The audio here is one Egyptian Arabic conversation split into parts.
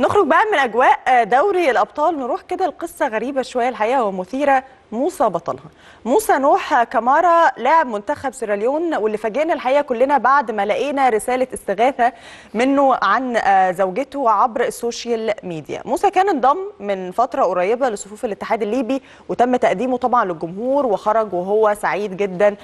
نخرج بقى من اجواء دوري الابطال نروح كده لقصه غريبه شويه الحقيقه ومثيره موسى بطلها موسى نوح كمارا لاعب منتخب سيراليون واللي فاجئنا الحقيقه كلنا بعد ما لقينا رساله استغاثه منه عن زوجته عبر السوشيال ميديا موسى كان انضم من فتره قريبه لصفوف الاتحاد الليبي وتم تقديمه طبعا للجمهور وخرج وهو سعيد جدا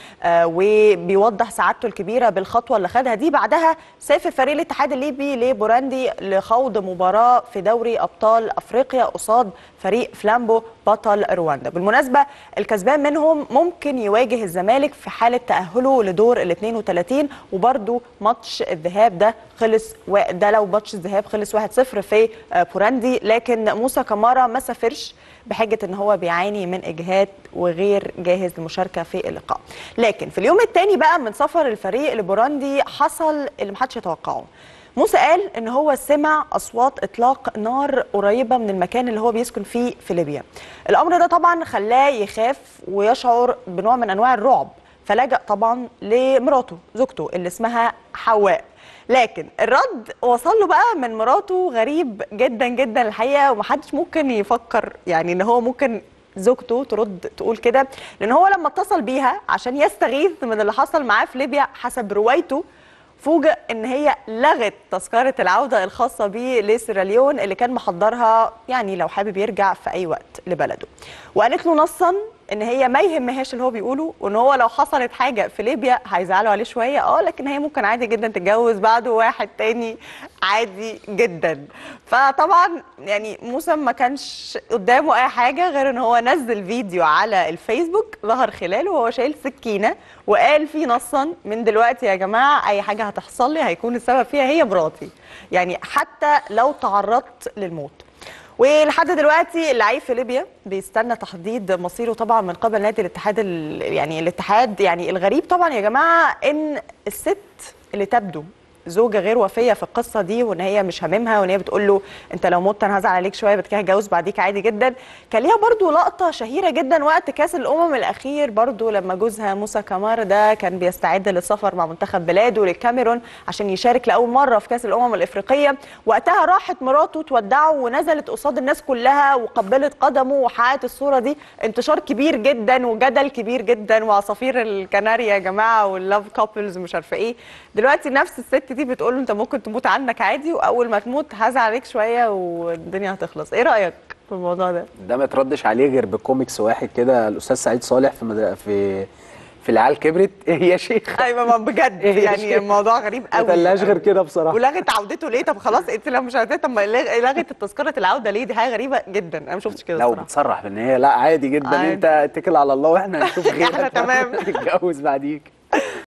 وبيوضح سعادته الكبيره بالخطوه اللي خدها دي بعدها سافر فريق الاتحاد الليبي لبوراندي لخوض مباراه في دوري ابطال افريقيا قصاد فريق فلامبو بطل رواندا بالمناسبه الكسبان منهم ممكن يواجه الزمالك في حاله تاهله لدور ال 32 وبرده ماتش الذهاب ده خلص ده لو ماتش الذهاب خلص 1-0 في بوراندي لكن موسى كمارا ما سافرش بحجه ان هو بيعاني من اجهاد وغير جاهز للمشاركه في اللقاء لكن في اليوم الثاني بقى من سفر الفريق لبوراندي حصل اللي محدش يتوقعه موسى قال ان هو سمع اصوات اطلاق نار قريبه من المكان اللي هو بيسكن فيه في ليبيا الامر ده طبعا خلاه يخاف ويشعر بنوع من انواع الرعب فلجأ طبعا لمراته زوجته اللي اسمها حواء لكن الرد وصل له بقى من مراته غريب جدا جدا الحقيقه ومحدش ممكن يفكر يعني ان هو ممكن زوجته ترد تقول كده لان هو لما اتصل بيها عشان يستغيث من اللي حصل معاه في ليبيا حسب روايته فوجئ ان هي لغت تذكره العوده الخاصه بيه لسيراليون اللي كان محضرها يعني لو حابب يرجع في اي وقت لبلده وقالت له نصا ان هي ما يهمهاش اللي هو بيقوله وان هو لو حصلت حاجه في ليبيا هيزعلوا عليه شويه اه لكن هي ممكن عادي جدا تتجوز بعده واحد تاني عادي جدا فطبعا يعني موسى ما كانش قدامه اي حاجه غير ان هو نزل فيديو على الفيسبوك ظهر خلاله وهو شايل سكينه وقال فيه نصا من دلوقتي يا جماعه اي حاجه هتحصل لي هيكون السبب فيها هي مراتي يعني حتى لو تعرضت للموت ولحد دلوقتي اللعيب في ليبيا بيستنى تحديد مصيره طبعا من قبل نادي الاتحاد يعني الاتحاد يعني الغريب طبعا يا جماعه ان الست اللي تبدو زوجة غير وفية في القصة دي وان هي مش هاممها وان هي بتقول له انت لو مت انا هزعل عليك شوية بتكره هتجوز بعديك عادي جدا كان ليها برضو لقطة شهيرة جدا وقت كاس الامم الاخير برضو لما جوزها موسى كمار ده كان بيستعد للسفر مع منتخب بلاده للكاميرون عشان يشارك لاول مرة في كاس الامم الافريقية وقتها راحت مراته تودعه ونزلت قصاد الناس كلها وقبلت قدمه وحققت الصورة دي انتشار كبير جدا وجدل كبير جدا وعصافير الكناريا يا جماعة واللاف كابلز مش عارفة ايه دلوقتي نفس الست دي بتقول له انت ممكن تموت عنك عادي واول ما تموت هزعل عليك شويه والدنيا هتخلص ايه رايك في الموضوع ده ده ما تردش عليه غير بكوميكس واحد كده الاستاذ سعيد صالح في مدر... في في العيال كبرت ايه يا شيخ ايوه ما بجد يعني الموضوع غريب قوي ما تلاش غير كده بصراحه ولغت عودته ليه طب خلاص انت لو مش عايزاه طب ما لغت تذكره العوده ليه دي حاجه غريبه جدا انا ما شفتش كده لو بتصرح بان هي لا عادي جدا عادي. انت اتكل على الله واحنا هنشوف غيرك احنا تمام نتجوز بعديك